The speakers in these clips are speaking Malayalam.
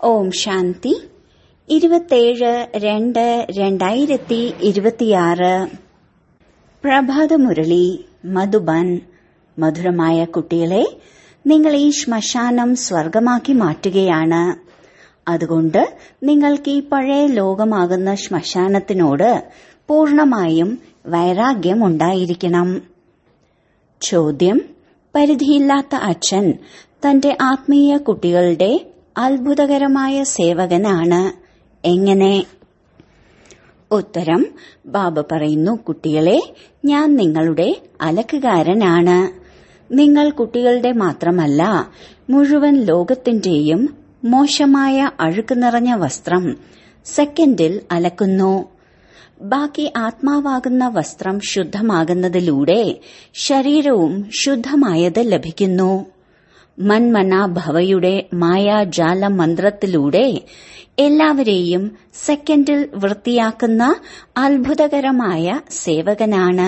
ഓം ശാന്തി ഇരുപത്തേഴ് രണ്ട് രണ്ടായിരത്തി ഇരുപത്തിയാറ് പ്രഭാതമുരളി മധുബൻ മധുരമായ കുട്ടികളെ നിങ്ങൾ ഈ ശ്മശാനം സ്വർഗമാക്കി മാറ്റുകയാണ് അതുകൊണ്ട് നിങ്ങൾക്ക് ഈ പഴയ ലോകമാകുന്ന ശ്മശാനത്തിനോട് പൂർണമായും വൈരാഗ്യം ഉണ്ടായിരിക്കണം ചോദ്യം പരിധിയില്ലാത്ത അച്ഛൻ തന്റെ ആത്മീയ കുട്ടികളുടെ അത്ഭുതകരമായ സേവകനാണ് എങ്ങനെ ഉത്തരം ബാബ പറയുന്നു കുട്ടികളെ ഞാൻ നിങ്ങളുടെ അലക്കുകാരനാണ് നിങ്ങൾ കുട്ടികളുടെ മാത്രമല്ല മുഴുവൻ ലോകത്തിന്റെയും മോശമായ അഴുക്ക് നിറഞ്ഞ വസ്ത്രം സെക്കൻഡിൽ അലക്കുന്നു ബാക്കി ആത്മാവാകുന്ന വസ്ത്രം ശുദ്ധമാകുന്നതിലൂടെ ശരീരവും ശുദ്ധമായത് ലഭിക്കുന്നു മന്മന ഭവയുടെ മായാജാല മന്ത്രത്തിലൂടെ എല്ലാവരെയും സെക്കൻഡിൽ വൃത്തിയാക്കുന്ന അത്ഭുതകരമായ സേവകനാണ്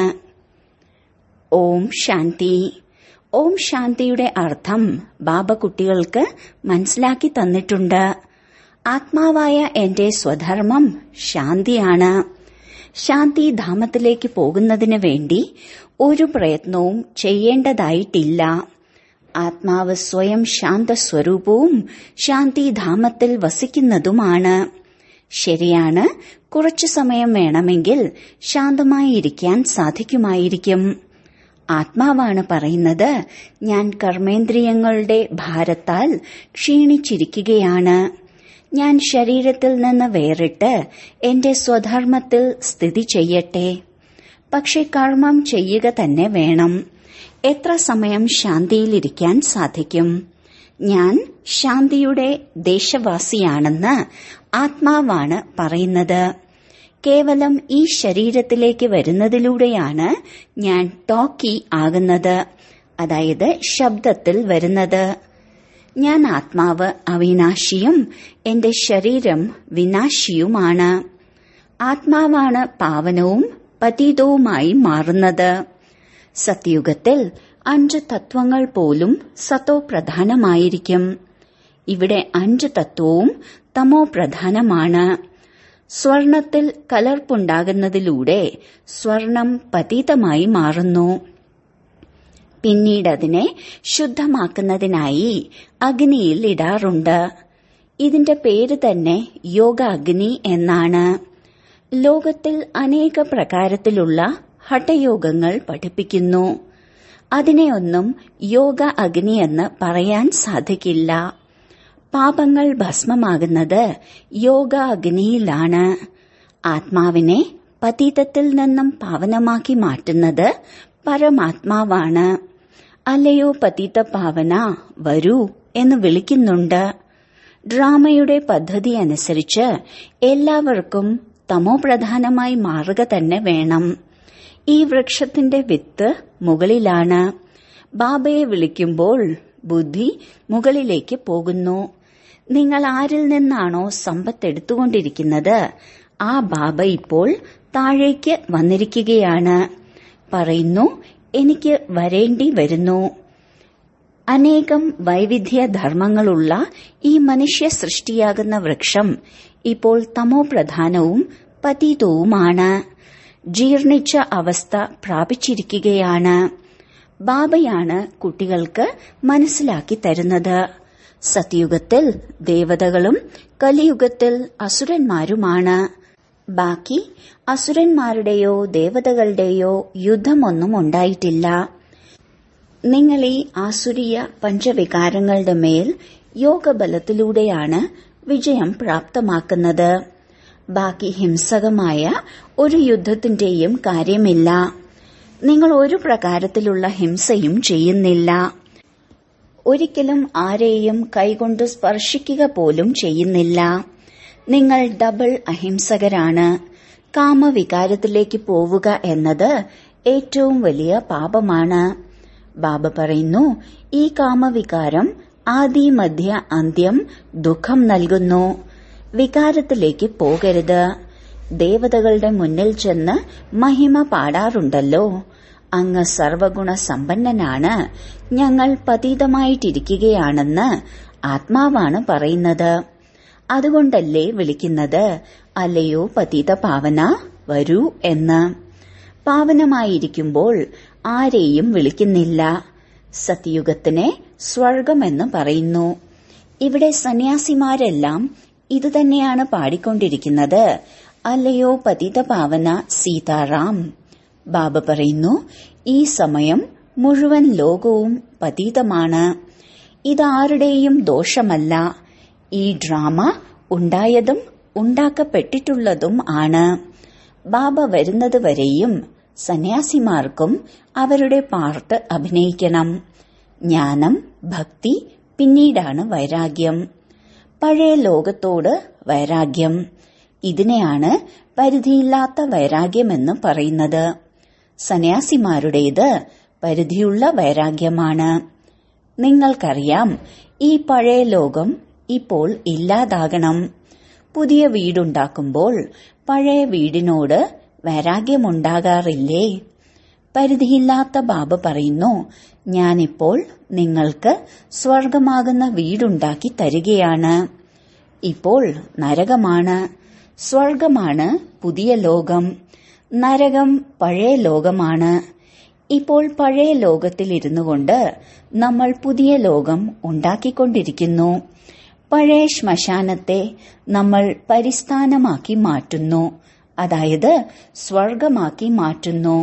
ഓം ശാന്തി ഓം ശാന്തിയുടെ അർത്ഥം ബാബ കുട്ടികൾക്ക് മനസ്സിലാക്കി തന്നിട്ടുണ്ട് ആത്മാവായ എന്റെ സ്വധർമ്മം ശാന്തിയാണ് ശാന്തിധാമത്തിലേക്ക് പോകുന്നതിന് വേണ്ടി ഒരു പ്രയത്നവും ചെയ്യേണ്ടതായിട്ടില്ല ആത്മാവ് സ്വയം ശാന്തസ്വരൂപവും ശാന്തിധാമത്തിൽ വസിക്കുന്നതുമാണ് ശരിയാണ് കുറച്ചു സമയം വേണമെങ്കിൽ ശാന്തമായിരിക്കാൻ സാധിക്കുമായിരിക്കും ആത്മാവാണ് പറയുന്നത് ഞാൻ കർമ്മേന്ദ്രിയങ്ങളുടെ ഭാരത്താൽ ക്ഷീണിച്ചിരിക്കുകയാണ് ഞാൻ ശരീരത്തിൽ നിന്ന് വേറിട്ട് എന്റെ സ്വധർമ്മത്തിൽ സ്ഥിതി ചെയ്യട്ടെ പക്ഷെ കർമ്മം ചെയ്യുക തന്നെ വേണം എത്ര സമയം ശാന്തിയിലിരിക്കാൻ സാധിക്കും ഞാൻ ശാന്തിയുടെ ദേശവാസിയാണെന്ന് ആത്മാവാണ് പറയുന്നത് കേവലം ഈ ശരീരത്തിലേക്ക് വരുന്നതിലൂടെയാണ് ഞാൻ ടോക്കി ആകുന്നത് അതായത് ശബ്ദത്തിൽ വരുന്നത് ഞാൻ ആത്മാവ് അവിനാശിയും എന്റെ ശരീരം വിനാശിയുമാണ് ആത്മാവാണ് പാവനവും പതീതവുമായി മാറുന്നത് സത്യുഗത്തിൽ അഞ്ച് തത്വങ്ങൾ പോലും സത്തോ പ്രധാനമായിരിക്കും ഇവിടെ അഞ്ച് തത്വവും തമോ പ്രധാനമാണ് സ്വർണത്തിൽ കലർപ്പുണ്ടാകുന്നതിലൂടെ സ്വർണം പതീതമായി മാറുന്നു പിന്നീട് അതിനെ ശുദ്ധമാക്കുന്നതിനായി അഗ്നിയിൽ ഇടാറുണ്ട് ഇതിന്റെ പേര് തന്നെ യോഗ അഗ്നി എന്നാണ് ലോകത്തിൽ അനേക പ്രകാരത്തിലുള്ള ഹഠയോഗങ്ങൾ പഠിപ്പിക്കുന്നു അതിനെയൊന്നും യോഗ അഗ്നി എന്ന് പറയാൻ സാധിക്കില്ല പാപങ്ങൾ ഭസ്മമാകുന്നത് യോഗ അഗ്നിയിലാണ് ആത്മാവിനെ പതീതത്തിൽ നിന്നും പാവനമാക്കി മാറ്റുന്നത് പരമാത്മാവാണ് അല്ലയോ പതീത പാവന വരൂ എന്ന് വിളിക്കുന്നുണ്ട് ഡ്രാമയുടെ പദ്ധതി അനുസരിച്ച് എല്ലാവർക്കും തമോപ്രധാനമായി മാറുക തന്നെ വേണം ഈ വൃക്ഷത്തിന്റെ വിത്ത് മുകളിലാണ് ബാബയെ വിളിക്കുമ്പോൾ ബുദ്ധി മുകളിലേക്ക് പോകുന്നു നിങ്ങൾ ആരിൽ നിന്നാണോ സമ്പത്ത് എടുത്തുകൊണ്ടിരിക്കുന്നത് ആ ബാബ ഇപ്പോൾ താഴേക്ക് വന്നിരിക്കുകയാണ് പറയുന്നു എനിക്ക് വരേണ്ടി വരുന്നു അനേകം വൈവിധ്യ ധർമ്മങ്ങളുള്ള ഈ മനുഷ്യ സൃഷ്ടിയാകുന്ന വൃക്ഷം ഇപ്പോൾ തമോപ്രധാനവും പതീതവുമാണ് ജീർണിച്ച അവസ്ഥ പ്രാപിച്ചിരിക്കുകയാണ് ബാബയാണ് കുട്ടികൾക്ക് മനസ്സിലാക്കി തരുന്നത് സത്യുഗത്തിൽ ദേവതകളും കലിയുഗത്തിൽ അസുരന്മാരുമാണ് ബാക്കി അസുരന്മാരുടെയോ ദേവതകളുടെയോ യുദ്ധമൊന്നും ഉണ്ടായിട്ടില്ല നിങ്ങൾ ഈ ആസുരീയ പഞ്ചവികാരങ്ങളുടെ മേൽ യോഗബലത്തിലൂടെയാണ് വിജയം പ്രാപ്തമാക്കുന്നത് ബാക്കി ഹിംസകമായ ഒരു യുദ്ധത്തിന്റെയും കാര്യമില്ല നിങ്ങൾ ഒരു പ്രകാരത്തിലുള്ള ഹിംസയും ചെയ്യുന്നില്ല ഒരിക്കലും ആരെയും കൈകൊണ്ട് സ്പർശിക്കുക പോലും ചെയ്യുന്നില്ല നിങ്ങൾ ഡബിൾ അഹിംസകരാണ് കാമവികാരത്തിലേക്ക് പോവുക എന്നത് ഏറ്റവും വലിയ പാപമാണ് ബാബ പറയുന്നു ഈ കാമവികാരം ആദി മധ്യ അന്ത്യം ദുഃഖം നൽകുന്നു വികാരത്തിലേക്ക് പോകരുത് ദേവതകളുടെ മുന്നിൽ ചെന്ന് മഹിമ പാടാറുണ്ടല്ലോ അങ്ങ് സർവഗുണ സമ്പന്നനാണ് ഞങ്ങൾ പതീതമായിട്ടിരിക്കുകയാണെന്ന് ആത്മാവാണ് പറയുന്നത് അതുകൊണ്ടല്ലേ വിളിക്കുന്നത് അല്ലയോ പതിത പാവന വരൂ എന്ന് പാവനമായിരിക്കുമ്പോൾ ആരെയും വിളിക്കുന്നില്ല സത്യയുഗത്തിനെ സ്വർഗമെന്ന് പറയുന്നു ഇവിടെ സന്യാസിമാരെല്ലാം ഇതുതന്നെയാണ് പാടിക്കൊണ്ടിരിക്കുന്നത് അല്ലയോ പതിത പാവന സീതാറാം ബാബ പറയുന്നു ഈ സമയം മുഴുവൻ ലോകവും പതീതമാണ് ഇതാരുടെയും ദോഷമല്ല ഈ ഡ്രാമ ഉണ്ടായതും ഉണ്ടാക്കപ്പെട്ടിട്ടുള്ളതും ആണ് ബാബ വരുന്നതുവരെയും സന്യാസിമാർക്കും അവരുടെ പാർട്ട് അഭിനയിക്കണം ജ്ഞാനം ഭക്തി പിന്നീടാണ് വൈരാഗ്യം പഴയ ലോകത്തോട് വൈരാഗ്യം ഇതിനെയാണ് പരിധിയില്ലാത്ത വൈരാഗ്യമെന്ന് പറയുന്നത് സന്യാസിമാരുടേത് പരിധിയുള്ള വൈരാഗ്യമാണ് നിങ്ങൾക്കറിയാം ഈ പഴയ ലോകം ഇപ്പോൾ ഇല്ലാതാകണം പുതിയ വീടുണ്ടാക്കുമ്പോൾ പഴയ വീടിനോട് വൈരാഗ്യമുണ്ടാകാറില്ലേ പരിധിയില്ലാത്ത ബാബ പറയുന്നു ഞാനിപ്പോൾ നിങ്ങൾക്ക് സ്വർഗമാകുന്ന വീടുണ്ടാക്കി തരികയാണ് ഇപ്പോൾ നരകമാണ് സ്വർഗമാണ് പുതിയ ലോകം നരകം പഴയ ലോകമാണ് ഇപ്പോൾ പഴയ ലോകത്തിലിരുന്നു കൊണ്ട് നമ്മൾ പുതിയ ലോകം ഉണ്ടാക്കിക്കൊണ്ടിരിക്കുന്നു പഴയ ശ്മശാനത്തെ നമ്മൾ പരിസ്ഥാനമാക്കി മാറ്റുന്നു അതായത് സ്വർഗമാക്കി മാറ്റുന്നു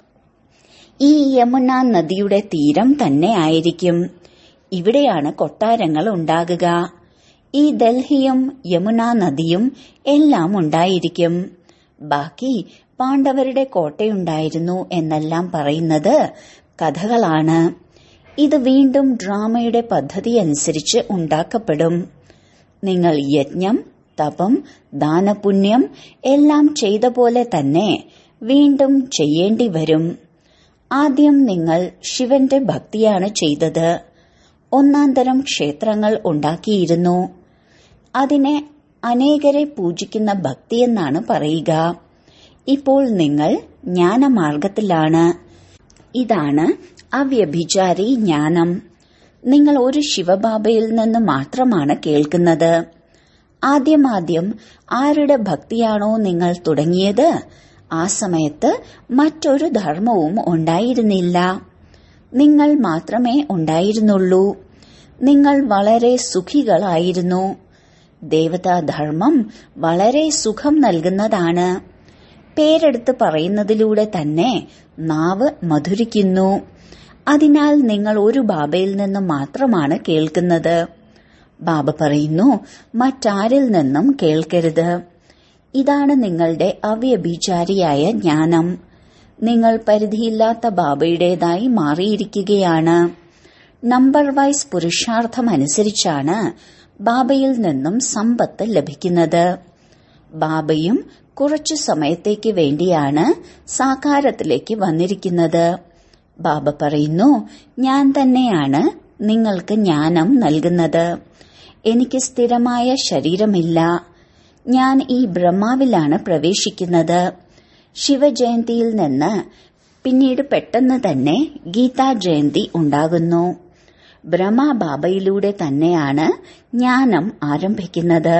ഈ യമുന നദിയുടെ തീരം തന്നെ ആയിരിക്കും ഇവിടെയാണ് കൊട്ടാരങ്ങൾ ഉണ്ടാകുക ഈ ഡൽഹിയും യമുന നദിയും എല്ലാം ഉണ്ടായിരിക്കും ബാക്കി പാണ്ഡവരുടെ കോട്ടയുണ്ടായിരുന്നു എന്നെല്ലാം പറയുന്നത് കഥകളാണ് ഇത് വീണ്ടും ഡ്രാമയുടെ പദ്ധതി അനുസരിച്ച് ഉണ്ടാക്കപ്പെടും നിങ്ങൾ യജ്ഞം തപം ദാനപുണ്യം എല്ലാം ചെയ്ത പോലെ തന്നെ വീണ്ടും ചെയ്യേണ്ടി വരും ആദ്യം നിങ്ങൾ ശിവന്റെ ഭക്തിയാണ് ചെയ്തത് ഒന്നാം തരം ക്ഷേത്രങ്ങൾ ഉണ്ടാക്കിയിരുന്നു അതിനെ അനേകരെ പൂജിക്കുന്ന ഭക്തിയെന്നാണ് പറയുക ഇപ്പോൾ നിങ്ങൾ ജ്ഞാനമാർഗത്തിലാണ് ഇതാണ് അവ്യഭിചാരി ജ്ഞാനം നിങ്ങൾ ഒരു ശിവബാബയിൽ നിന്ന് മാത്രമാണ് കേൾക്കുന്നത് ആദ്യമാദ്യം ആരുടെ ഭക്തിയാണോ നിങ്ങൾ തുടങ്ങിയത് ആ സമയത്ത് മറ്റൊരു ധർമ്മവും ഉണ്ടായിരുന്നില്ല നിങ്ങൾ മാത്രമേ ഉണ്ടായിരുന്നുള്ളൂ നിങ്ങൾ വളരെ സുഖികളായിരുന്നു ദേവതാധർമ്മം വളരെ സുഖം നൽകുന്നതാണ് പേരെടുത്ത് പറയുന്നതിലൂടെ തന്നെ നാവ് മധുരിക്കുന്നു അതിനാൽ നിങ്ങൾ ഒരു ബാബയിൽ നിന്ന് മാത്രമാണ് കേൾക്കുന്നത് ബാബ പറയുന്നു മറ്റാരിൽ നിന്നും കേൾക്കരുത് ഇതാണ് നിങ്ങളുടെ അവ്യഭിചാരിയായ ജ്ഞാനം നിങ്ങൾ പരിധിയില്ലാത്ത ബാബയുടേതായി മാറിയിരിക്കുകയാണ് നമ്പർ വൈസ് പുരുഷാർത്ഥം അനുസരിച്ചാണ് ബാബയിൽ നിന്നും സമ്പത്ത് ലഭിക്കുന്നത് ബാബയും കുറച്ചു സമയത്തേക്ക് വേണ്ടിയാണ് സാകാരത്തിലേക്ക് വന്നിരിക്കുന്നത് ബാബ പറയുന്നു ഞാൻ തന്നെയാണ് നിങ്ങൾക്ക് ജ്ഞാനം നൽകുന്നത് എനിക്ക് സ്ഥിരമായ ശരീരമില്ല ഞാൻ ഈ ബ്രഹ്മാവിലാണ് പ്രവേശിക്കുന്നത് ശിവജയന്തിയിൽ നിന്ന് പിന്നീട് പെട്ടെന്ന് തന്നെ ഗീതാ ജയന്തി ഉണ്ടാകുന്നു ബ്രഹ്മബാബയിലൂടെ തന്നെയാണ് ജ്ഞാനം ആരംഭിക്കുന്നത്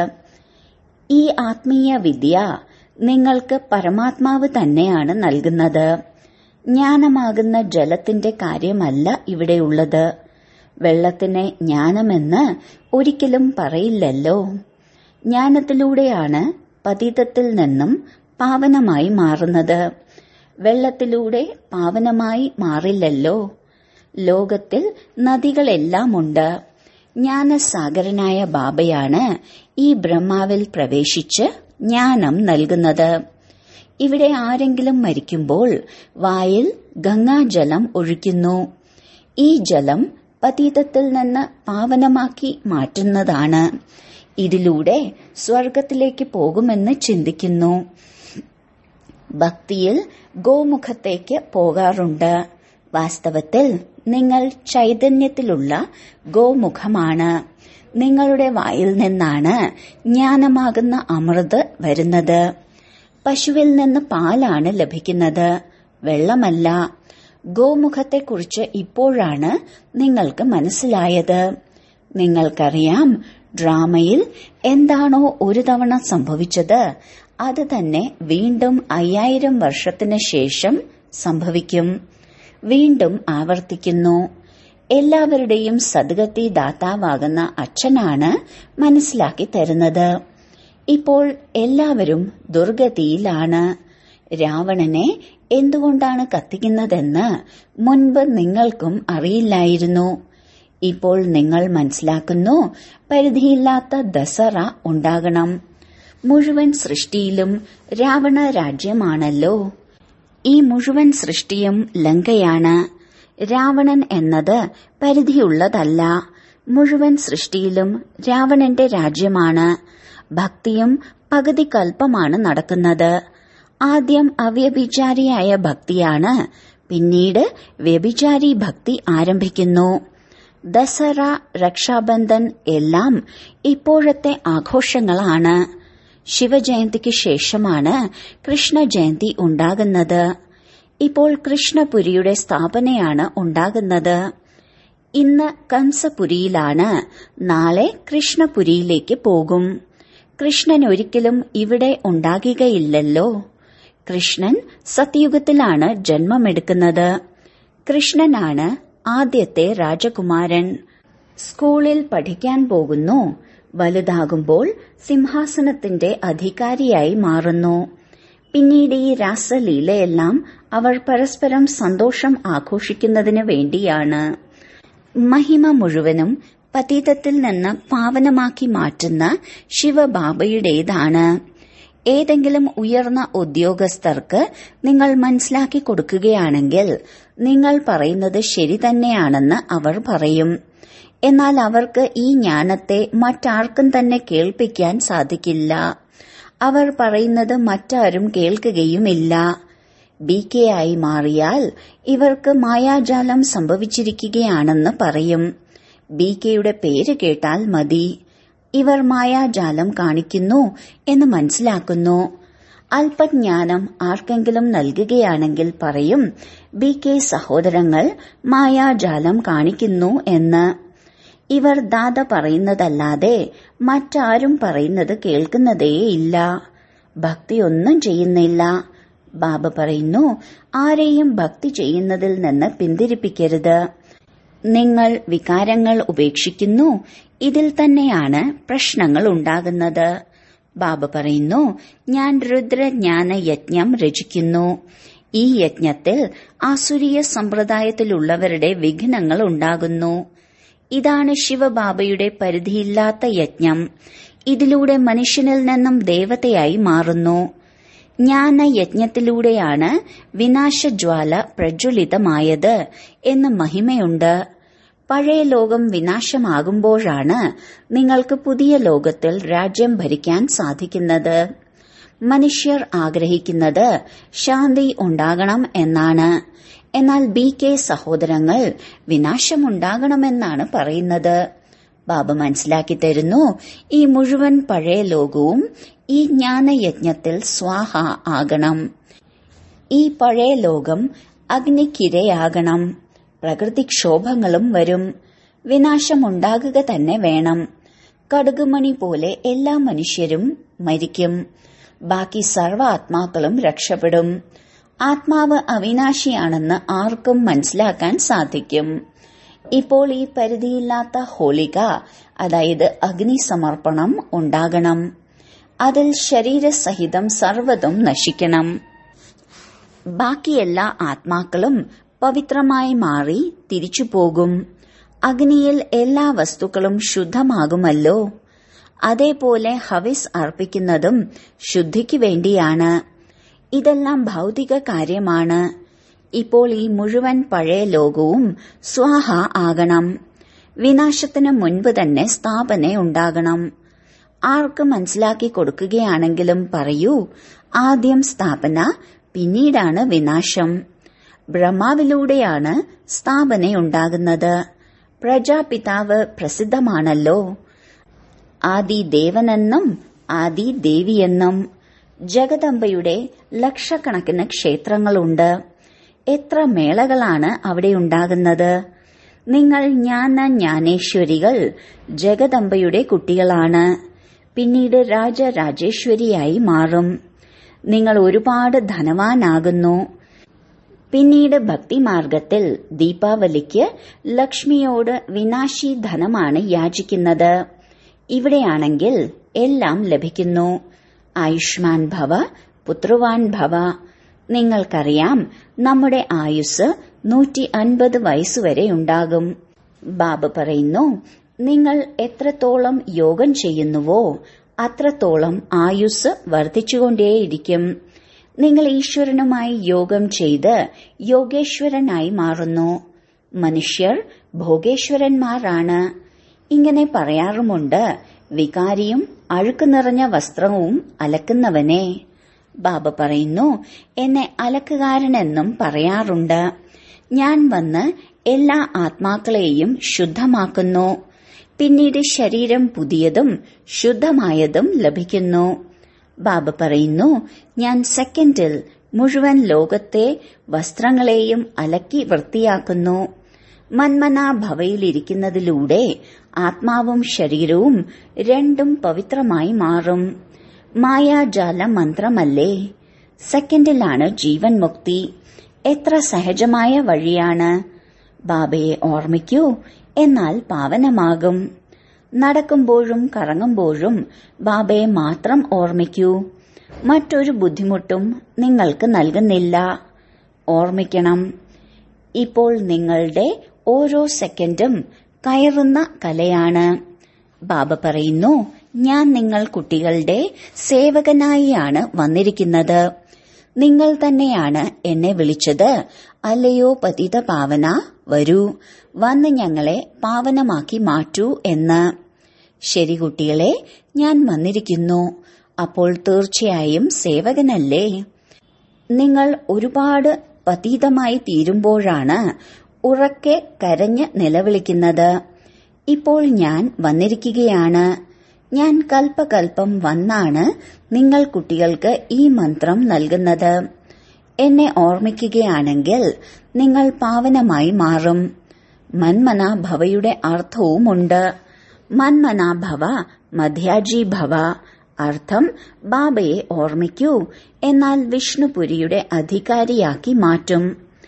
ഈ ആത്മീയ വിദ്യ നിങ്ങൾക്ക് പരമാത്മാവ് തന്നെയാണ് നൽകുന്നത് ജ്ഞാനമാകുന്ന ജലത്തിന്റെ കാര്യമല്ല ഇവിടെയുള്ളത് വെള്ളത്തിനെ ജ്ഞാനമെന്ന് ഒരിക്കലും പറയില്ലല്ലോ ജ്ഞാനത്തിലൂടെയാണ് പതിതത്തിൽ നിന്നും പാവനമായി മാറുന്നത് വെള്ളത്തിലൂടെ പാവനമായി മാറില്ലല്ലോ ലോകത്തിൽ നദികളെല്ലാമുണ്ട് ജ്ഞാനസാഗരനായ ബാബയാണ് ഈ ബ്രഹ്മാവിൽ പ്രവേശിച്ച് ജ്ഞാനം നൽകുന്നത് ഇവിടെ ആരെങ്കിലും മരിക്കുമ്പോൾ വായിൽ ഗംഗാജലം ഒഴിക്കുന്നു ഈ ജലം പതീതത്തിൽ നിന്ന് പാവനമാക്കി മാറ്റുന്നതാണ് ഇതിലൂടെ സ്വർഗത്തിലേക്ക് പോകുമെന്ന് ചിന്തിക്കുന്നു ഭക്തിയിൽ ഗോമുഖത്തേക്ക് പോകാറുണ്ട് വാസ്തവത്തിൽ നിങ്ങൾ ചൈതന്യത്തിലുള്ള ഗോമുഖമാണ് നിങ്ങളുടെ വായിൽ നിന്നാണ് ജ്ഞാനമാകുന്ന അമൃത് വരുന്നത് പശുവിൽ നിന്ന് പാലാണ് ലഭിക്കുന്നത് വെള്ളമല്ല ഗോമുഖത്തെക്കുറിച്ച് ഇപ്പോഴാണ് നിങ്ങൾക്ക് മനസ്സിലായത് നിങ്ങൾക്കറിയാം ഡ്രാമയിൽ എന്താണോ ഒരു തവണ സംഭവിച്ചത് അത് തന്നെ വീണ്ടും അയ്യായിരം വർഷത്തിന് ശേഷം സംഭവിക്കും വീണ്ടും ആവർത്തിക്കുന്നു എല്ലാവരുടെയും സദ്ഗതി ദാതാവാകുന്ന അച്ഛനാണ് മനസ്സിലാക്കി തരുന്നത് ഇപ്പോൾ എല്ലാവരും ദുർഗതിയിലാണ് രാവണനെ എന്തുകൊണ്ടാണ് കത്തിക്കുന്നതെന്ന് മുൻപ് നിങ്ങൾക്കും അറിയില്ലായിരുന്നു ഇപ്പോൾ നിങ്ങൾ മനസ്സിലാക്കുന്നു പരിധിയില്ലാത്ത ദസറ ഉണ്ടാകണം മുഴുവൻ സൃഷ്ടിയിലും രാവണ രാജ്യമാണല്ലോ ഈ മുഴുവൻ സൃഷ്ടിയും ലങ്കയാണ് രാവണൻ എന്നത് പരിധിയുള്ളതല്ല മുഴുവൻ സൃഷ്ടിയിലും രാവണന്റെ രാജ്യമാണ് ഭക്തിയും പകുതി കൽപ്പമാണ് നടക്കുന്നത് ആദ്യം അവ്യഭിചാരിയായ ഭക്തിയാണ് പിന്നീട് വ്യഭിചാരി ഭക്തി ആരംഭിക്കുന്നു ദസറ രക്ഷാബന്ധൻ എല്ലാം ഇപ്പോഴത്തെ ആഘോഷങ്ങളാണ് ശിവജയന്തിക്ക് ശേഷമാണ് കൃഷ്ണ ജയന്തി ഉണ്ടാകുന്നത് ഇപ്പോൾ കൃഷ്ണപുരിയുടെ സ്ഥാപനയാണ് ഉണ്ടാകുന്നത് ഇന്ന് കംസപുരിയിലാണ് നാളെ കൃഷ്ണപുരിയിലേക്ക് പോകും കൃഷ്ണൻ ഒരിക്കലും ഇവിടെ ഉണ്ടാകുകയില്ലല്ലോ കൃഷ്ണൻ സത്യുഗത്തിലാണ് ജന്മമെടുക്കുന്നത് കൃഷ്ണനാണ് ആദ്യത്തെ രാജകുമാരൻ സ്കൂളിൽ പഠിക്കാൻ പോകുന്നു വലുതാകുമ്പോൾ സിംഹാസനത്തിന്റെ അധികാരിയായി മാറുന്നു പിന്നീട് ഈ രാസലീലയെല്ലാം അവർ പരസ്പരം സന്തോഷം ആഘോഷിക്കുന്നതിന് വേണ്ടിയാണ് മഹിമ മുഴുവനും പതീതത്തിൽ നിന്ന് പാവനമാക്കി മാറ്റുന്ന ശിവബാബയുടേതാണ് ഏതെങ്കിലും ഉയർന്ന ഉദ്യോഗസ്ഥർക്ക് നിങ്ങൾ മനസ്സിലാക്കി കൊടുക്കുകയാണെങ്കിൽ നിങ്ങൾ പറയുന്നത് ശരി തന്നെയാണെന്ന് അവർ പറയും എന്നാൽ അവർക്ക് ഈ ജ്ഞാനത്തെ മറ്റാർക്കും തന്നെ കേൾപ്പിക്കാൻ സാധിക്കില്ല അവർ പറയുന്നത് മറ്റാരും കേൾക്കുകയുമില്ല ബി കെ ആയി മാറിയാൽ ഇവർക്ക് മായാജാലം സംഭവിച്ചിരിക്കുകയാണെന്ന് പറയും ബി കെയുടെ പേര് കേട്ടാൽ മതി ഇവർ മായാജാലം കാണിക്കുന്നു എന്ന് മനസ്സിലാക്കുന്നു അല്പജ്ഞാനം ആർക്കെങ്കിലും നൽകുകയാണെങ്കിൽ പറയും ബി കെ സഹോദരങ്ങൾ മായാജാലം കാണിക്കുന്നു എന്ന് ഇവർ ദാദ പറയുന്നതല്ലാതെ മറ്റാരും പറയുന്നത് കേൾക്കുന്നതേയില്ല ഭക്തിയൊന്നും ചെയ്യുന്നില്ല ബാബ പറയുന്നു ആരെയും ഭക്തി ചെയ്യുന്നതിൽ നിന്ന് പിന്തിരിപ്പിക്കരുത് നിങ്ങൾ വികാരങ്ങൾ ഉപേക്ഷിക്കുന്നു ഇതിൽ തന്നെയാണ് പ്രശ്നങ്ങൾ ഉണ്ടാകുന്നത് ബാബ പറയുന്നു ഞാൻ രുദ്രജ്ഞാന യജ്ഞം രചിക്കുന്നു ഈ യജ്ഞത്തിൽ ആസുരീയ സമ്പ്രദായത്തിലുള്ളവരുടെ വിഘ്നങ്ങൾ ഉണ്ടാകുന്നു ഇതാണ് ശിവബാബയുടെ പരിധിയില്ലാത്ത യജ്ഞം ഇതിലൂടെ മനുഷ്യനിൽ നിന്നും ദേവതയായി മാറുന്നു ജ്ഞാന യജ്ഞത്തിലൂടെയാണ് വിനാശജ്വാല പ്രജ്വലിതമായത് എന്ന് മഹിമയുണ്ട് പഴയ ലോകം വിനാശമാകുമ്പോഴാണ് നിങ്ങൾക്ക് പുതിയ ലോകത്തിൽ രാജ്യം ഭരിക്കാൻ സാധിക്കുന്നത് മനുഷ്യർ ആഗ്രഹിക്കുന്നത് ശാന്തി ഉണ്ടാകണം എന്നാണ് എന്നാൽ ബി കെ സഹോദരങ്ങൾ വിനാശമുണ്ടാകണമെന്നാണ് പറയുന്നത് ബാബ മനസ്സിലാക്കി തരുന്നു ഈ മുഴുവൻ പഴയ ലോകവും ഈ ജ്ഞാനയജ്ഞത്തിൽ സ്വാഹ ആകണം ഈ പഴയ ലോകം അഗ്നിക്കിരയാകണം പ്രകൃതിക്ഷോഭങ്ങളും വരും വിനാശമുണ്ടാകുക തന്നെ വേണം കടുകുമണി പോലെ എല്ലാ മനുഷ്യരും മരിക്കും ബാക്കി സർവ ആത്മാക്കളും രക്ഷപ്പെടും ആത്മാവ് അവിനാശിയാണെന്ന് ആർക്കും മനസ്സിലാക്കാൻ സാധിക്കും ഇപ്പോൾ ഈ പരിധിയില്ലാത്ത ഹോളിക അതായത് അഗ്നി സമർപ്പണം ഉണ്ടാകണം അതിൽ ശരീരസഹിതം സർവ്വതും നശിക്കണം ബാക്കി എല്ലാ ആത്മാക്കളും പവിത്രമായി മാറി തിരിച്ചു പോകും അഗ്നിയിൽ എല്ലാ വസ്തുക്കളും ശുദ്ധമാകുമല്ലോ അതേപോലെ ഹവിസ് അർപ്പിക്കുന്നതും ശുദ്ധിക്ക് വേണ്ടിയാണ് ഇതെല്ലാം ഭൗതിക കാര്യമാണ് ഇപ്പോൾ ഈ മുഴുവൻ പഴയ ലോകവും സ്വാഹ ആകണം വിനാശത്തിന് മുൻപ് തന്നെ സ്ഥാപന ഉണ്ടാകണം ആർക്ക് മനസ്സിലാക്കി കൊടുക്കുകയാണെങ്കിലും പറയൂ ആദ്യം സ്ഥാപന പിന്നീടാണ് വിനാശം ബ്രഹ്മാവിലൂടെയാണ് സ്ഥാപനയുണ്ടാകുന്നത് പ്രജാപിതാവ് പ്രസിദ്ധമാണല്ലോ ആദി ദേവനെന്നും ആദി ദേവിയെന്നും ജഗദംബയുടെ ലക്ഷക്കണക്കിന് ക്ഷേത്രങ്ങളുണ്ട് എത്ര മേളകളാണ് അവിടെ ഉണ്ടാകുന്നത് നിങ്ങൾ ജ്ഞാന ജ്ഞാനേശ്വരികൾ ജഗദംബയുടെ കുട്ടികളാണ് പിന്നീട് രാജരാജേശ്വരിയായി മാറും നിങ്ങൾ ഒരുപാട് ധനവാനാകുന്നു പിന്നീട് ഭക്തിമാർഗത്തിൽ ദീപാവലിക്ക് ലക്ഷ്മിയോട് വിനാശി ധനമാണ് യാചിക്കുന്നത് ഇവിടെയാണെങ്കിൽ എല്ലാം ലഭിക്കുന്നു ആയുഷ്മാൻ ഭവ പുത്രവാൻ ഭവ നിങ്ങൾക്കറിയാം നമ്മുടെ ആയുസ് നൂറ്റി അൻപത് വയസ്സുവരെ ഉണ്ടാകും ബാബ പറയുന്നു നിങ്ങൾ എത്രത്തോളം യോഗം ചെയ്യുന്നുവോ അത്രത്തോളം ആയുസ് വർദ്ധിച്ചുകൊണ്ടേയിരിക്കും നിങ്ങൾ ഈശ്വരനുമായി യോഗം ചെയ്ത് യോഗേശ്വരനായി മാറുന്നു മനുഷ്യർ ഭോഗേശ്വരന്മാരാണ് ഇങ്ങനെ പറയാറുമുണ്ട് വികാരിയും അഴുക്ക് നിറഞ്ഞ വസ്ത്രവും അലക്കുന്നവനെ ബാബ പറയുന്നു എന്നെ അലക്കുകാരനെന്നും പറയാറുണ്ട് ഞാൻ വന്ന് എല്ലാ ആത്മാക്കളെയും ശുദ്ധമാക്കുന്നു പിന്നീട് ശരീരം പുതിയതും ശുദ്ധമായതും ലഭിക്കുന്നു ബാബ പറയുന്നു ഞാൻ സെക്കൻഡിൽ മുഴുവൻ ലോകത്തെ വസ്ത്രങ്ങളെയും അലക്കി വൃത്തിയാക്കുന്നു മന്മനാഭവയിലിരിക്കുന്നതിലൂടെ ആത്മാവും ശരീരവും രണ്ടും പവിത്രമായി മാറും മായാജാല മന്ത്രമല്ലേ സെക്കൻഡിലാണ് ജീവൻ മുക്തി എത്ര സഹജമായ വഴിയാണ് ബാബയെ ഓർമ്മിക്കൂ എന്നാൽ പാവനമാകും നടക്കുമ്പോഴും കറങ്ങുമ്പോഴും ബാബയെ മാത്രം ഓർമ്മിക്കൂ മറ്റൊരു ബുദ്ധിമുട്ടും നിങ്ങൾക്ക് നൽകുന്നില്ല ഓർമ്മിക്കണം ഇപ്പോൾ നിങ്ങളുടെ ഓരോ സെക്കൻഡും കയറുന്ന കലയാണ് ബാബ പറയുന്നു ഞാൻ നിങ്ങൾ കുട്ടികളുടെ സേവകനായിയാണ് വന്നിരിക്കുന്നത് നിങ്ങൾ തന്നെയാണ് എന്നെ വിളിച്ചത് അല്ലയോ പതിത പാവന വരൂ വന്ന് ഞങ്ങളെ പാവനമാക്കി മാറ്റൂ എന്ന് ശരി കുട്ടികളെ ഞാൻ വന്നിരിക്കുന്നു അപ്പോൾ തീർച്ചയായും സേവകനല്ലേ നിങ്ങൾ ഒരുപാട് പതീതമായി തീരുമ്പോഴാണ് ഉറക്കെ കരഞ്ഞ് നിലവിളിക്കുന്നത് ഇപ്പോൾ ഞാൻ വന്നിരിക്കുകയാണ് ഞാൻ കൽപ്പകൽപ്പം വന്നാണ് നിങ്ങൾ കുട്ടികൾക്ക് ഈ മന്ത്രം നൽകുന്നത് എന്നെ ഓർമ്മിക്കുകയാണെങ്കിൽ നിങ്ങൾ പാവനമായി മാറും മന്മനാഭവയുടെ അർത്ഥവുമുണ്ട് മന്മനാഭവ മധ്യാജി ഭവ അർത്ഥം ബാബയെ ഓർമ്മിക്കൂ എന്നാൽ വിഷ്ണുപുരിയുടെ അധികാരിയാക്കി മാറ്റും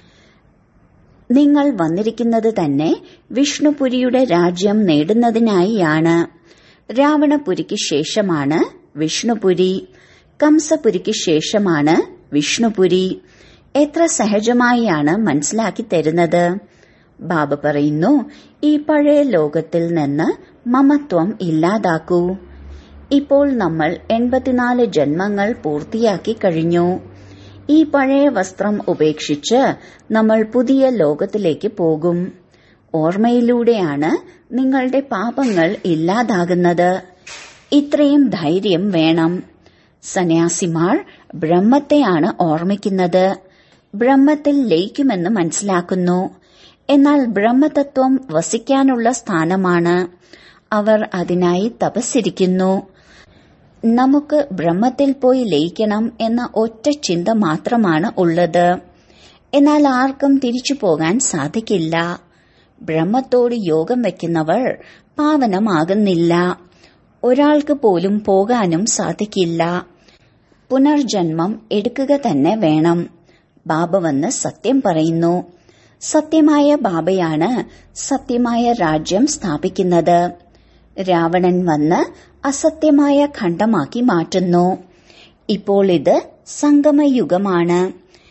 നിങ്ങൾ വന്നിരിക്കുന്നത് തന്നെ വിഷ്ണുപുരിയുടെ രാജ്യം നേടുന്നതിനായിയാണ് രാവണപുരിക്ക് ശേഷമാണ് വിഷ്ണുപുരി കംസപുരിക്ക് ശേഷമാണ് വിഷ്ണുപുരി എത്ര സഹജമായാണ് മനസ്സിലാക്കി തരുന്നത് ബാബ പറയുന്നു ഈ പഴയ ലോകത്തിൽ നിന്ന് മമത്വം ഇല്ലാതാക്കൂ ഇപ്പോൾ നമ്മൾ എൺപത്തിനാല് ജന്മങ്ങൾ പൂർത്തിയാക്കി കഴിഞ്ഞു ഈ പഴയ വസ്ത്രം ഉപേക്ഷിച്ച് നമ്മൾ പുതിയ ലോകത്തിലേക്ക് പോകും ഓർമ്മയിലൂടെയാണ് നിങ്ങളുടെ പാപങ്ങൾ ഇല്ലാതാകുന്നത് ഇത്രയും ധൈര്യം വേണം സന്യാസിമാർ ബ്രഹ്മത്തെയാണ് ഓർമ്മിക്കുന്നത് ബ്രഹ്മത്തിൽ ലയിക്കുമെന്ന് മനസ്സിലാക്കുന്നു എന്നാൽ ബ്രഹ്മതത്വം വസിക്കാനുള്ള സ്ഥാനമാണ് അവർ അതിനായി തപസ്സിരിക്കുന്നു നമുക്ക് ബ്രഹ്മത്തിൽ പോയി ലയിക്കണം എന്ന ഒറ്റ ചിന്ത മാത്രമാണ് ഉള്ളത് എന്നാൽ ആർക്കും തിരിച്ചു പോകാൻ സാധിക്കില്ല ബ്രഹ്മത്തോട് യോഗം വയ്ക്കുന്നവർ പാവനമാകുന്നില്ല ഒരാൾക്ക് പോലും പോകാനും സാധിക്കില്ല പുനർജന്മം എടുക്കുക തന്നെ വേണം ബാബ വന്ന് സത്യം പറയുന്നു സത്യമായ ബാബയാണ് സത്യമായ രാജ്യം സ്ഥാപിക്കുന്നത് രാവണൻ വന്ന് അസത്യമായ ഖണ്ഡമാക്കി മാറ്റുന്നു ഇപ്പോൾ ഇത് സംഗമയുഗമാണ്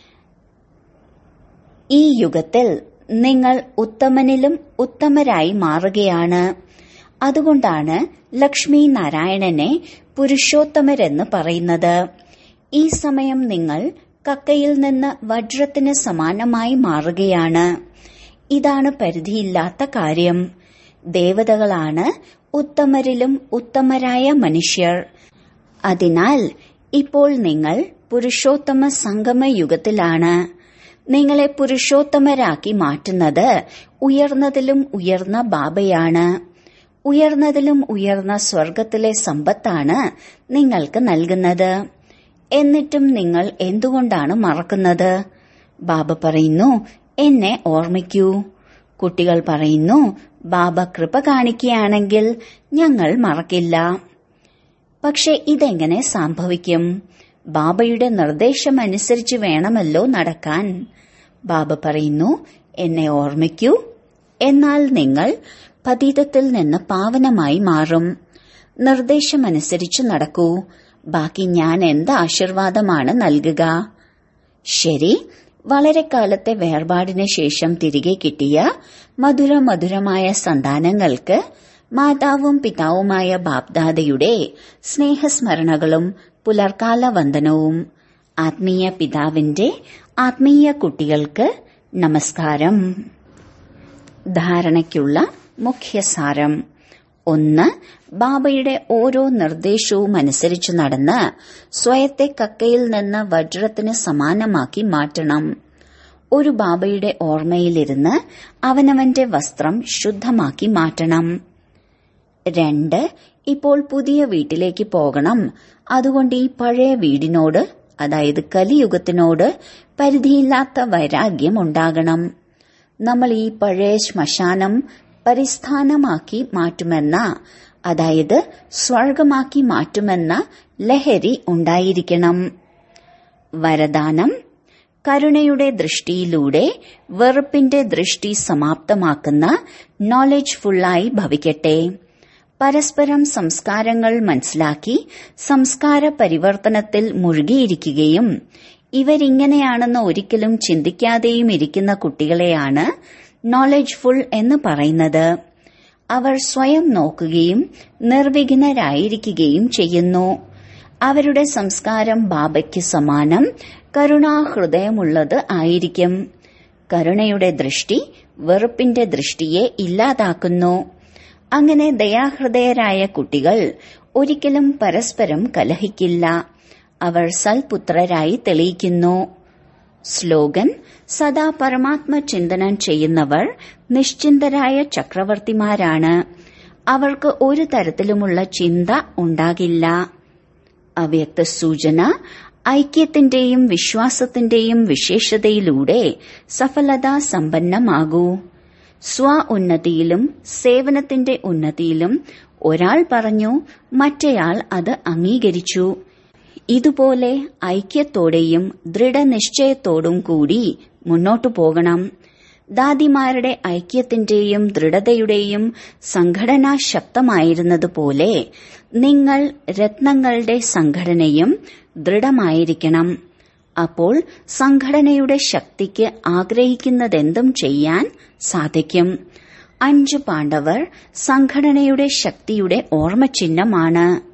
ഈ യുഗത്തിൽ നിങ്ങൾ ഉത്തമനിലും ഉത്തമരായി മാറുകയാണ് അതുകൊണ്ടാണ് ലക്ഷ്മി നാരായണനെ പുരുഷോത്തമരെന്ന് പറയുന്നത് ഈ സമയം നിങ്ങൾ കക്കയിൽ നിന്ന് വജ്രത്തിന് സമാനമായി മാറുകയാണ് ഇതാണ് പരിധിയില്ലാത്ത കാര്യം ദേവതകളാണ് ഉത്തമരിലും ഉത്തമരായ മനുഷ്യർ അതിനാൽ ഇപ്പോൾ നിങ്ങൾ പുരുഷോത്തമ സംഗമ യുഗത്തിലാണ് നിങ്ങളെ പുരുഷോത്തമരാക്കി മാറ്റുന്നത് ഉയർന്നതിലും ഉയർന്ന ബാബയാണ് ഉയർന്നതിലും ഉയർന്ന സ്വർഗത്തിലെ സമ്പത്താണ് നിങ്ങൾക്ക് നൽകുന്നത് എന്നിട്ടും നിങ്ങൾ എന്തുകൊണ്ടാണ് മറക്കുന്നത് ബാബ പറയുന്നു എന്നെ ഓർമ്മിക്കൂ കുട്ടികൾ പറയുന്നു ബാബ കൃപ കാണിക്കുകയാണെങ്കിൽ ഞങ്ങൾ മറക്കില്ല പക്ഷെ ഇതെങ്ങനെ സംഭവിക്കും ബാബയുടെ നിർദ്ദേശമനുസരിച്ച് വേണമല്ലോ നടക്കാൻ ബാബ പറയുന്നു എന്നെ ഓർമ്മിക്കൂ എന്നാൽ നിങ്ങൾ പതീതത്തിൽ നിന്ന് പാവനമായി മാറും നിർദ്ദേശമനുസരിച്ച് നടക്കൂ ബാക്കി ഞാൻ എന്ത് ആശീർവാദമാണ് നൽകുക ശരി വളരെ കാലത്തെ വേർപാടിന് ശേഷം തിരികെ കിട്ടിയ മധുര മധുരമായ സന്താനങ്ങൾക്ക് മാതാവും പിതാവുമായ ബാപ്ദാദയുടെ സ്നേഹസ്മരണകളും പുലർക്കാല വന്ദനവും ആത്മീയ പിതാവിന്റെ ആത്മീയ കുട്ടികൾക്ക് നമസ്കാരം ധാരണയ്ക്കുള്ള മുഖ്യസാരം ഒന്ന് ബാബയുടെ ഓരോ നിർദ്ദേശവും അനുസരിച്ച് നടന്ന് സ്വയത്തെ കക്കയിൽ നിന്ന് വജ്രത്തിന് സമാനമാക്കി മാറ്റണം ഒരു ബാബയുടെ ഓർമ്മയിലിരുന്ന് അവനവന്റെ വസ്ത്രം ശുദ്ധമാക്കി മാറ്റണം രണ്ട് ഇപ്പോൾ പുതിയ വീട്ടിലേക്ക് പോകണം അതുകൊണ്ട് ഈ പഴയ വീടിനോട് അതായത് കലിയുഗത്തിനോട് പരിധിയില്ലാത്ത വൈരാഗ്യം ഉണ്ടാകണം നമ്മൾ ഈ പഴയ ശ്മശാനം പരിസ്ഥാനമാക്കി മാറ്റുമെന്ന അതായത് സ്വർഗമാക്കി മാറ്റുമെന്ന ലഹരി ഉണ്ടായിരിക്കണം വരദാനം കരുണയുടെ ദൃഷ്ടിയിലൂടെ വെറുപ്പിന്റെ ദൃഷ്ടി സമാപ്തമാക്കുന്ന നോളജ് ഫുള്ളായി ഭവിക്കട്ടെ പരസ്പരം സംസ്കാരങ്ങൾ മനസ്സിലാക്കി സംസ്കാര പരിവർത്തനത്തിൽ മുഴുകിയിരിക്കുകയും ഇവരിങ്ങനെയാണെന്ന് ഒരിക്കലും ചിന്തിക്കാതെയും ഇരിക്കുന്ന കുട്ടികളെയാണ് നോളജ് ഫുൾ എന്ന് പറയുന്നത് അവർ സ്വയം നോക്കുകയും നിർവിഘ്നരായിരിക്കുകയും ചെയ്യുന്നു അവരുടെ സംസ്കാരം ബാബയ്ക്ക് സമാനം കരുണാഹൃദയമുള്ളത് ആയിരിക്കും കരുണയുടെ ദൃഷ്ടി വെറുപ്പിന്റെ ദൃഷ്ടിയെ ഇല്ലാതാക്കുന്നു അങ്ങനെ ദയാഹൃദയരായ കുട്ടികൾ ഒരിക്കലും പരസ്പരം കലഹിക്കില്ല അവർ സൽപുത്രരായി തെളിയിക്കുന്നു സ്ലോഗൻ സദാ പരമാത്മ ചിന്തനം ചെയ്യുന്നവർ നിശ്ചിന്തരായ ചക്രവർത്തിമാരാണ് അവർക്ക് ഒരു തരത്തിലുമുള്ള ചിന്ത ഉണ്ടാകില്ല അവ്യക്ത സൂചന ഐക്യത്തിന്റെയും വിശ്വാസത്തിന്റെയും വിശേഷതയിലൂടെ സഫലതാ സമ്പന്നമാകൂ സ്വ ഉന്നതിയിലും സേവനത്തിന്റെ ഉന്നതിയിലും ഒരാൾ പറഞ്ഞു മറ്റേയാൾ അത് അംഗീകരിച്ചു ഇതുപോലെ ഐക്യത്തോടെയും ദൃഢനിശ്ചയത്തോടും കൂടി മുന്നോട്ടു പോകണം ദാദിമാരുടെ ഐക്യത്തിന്റെയും ദൃഢതയുടെയും സംഘടനാ ശക്തമായിരുന്നതുപോലെ നിങ്ങൾ രത്നങ്ങളുടെ സംഘടനയും ദൃഢമായിരിക്കണം അപ്പോൾ സംഘടനയുടെ ശക്തിക്ക് ആഗ്രഹിക്കുന്നതെന്തും ചെയ്യാൻ സാധിക്കും അഞ്ചു പാണ്ഡവർ സംഘടനയുടെ ശക്തിയുടെ ഓർമ്മചിഹ്നമാണ്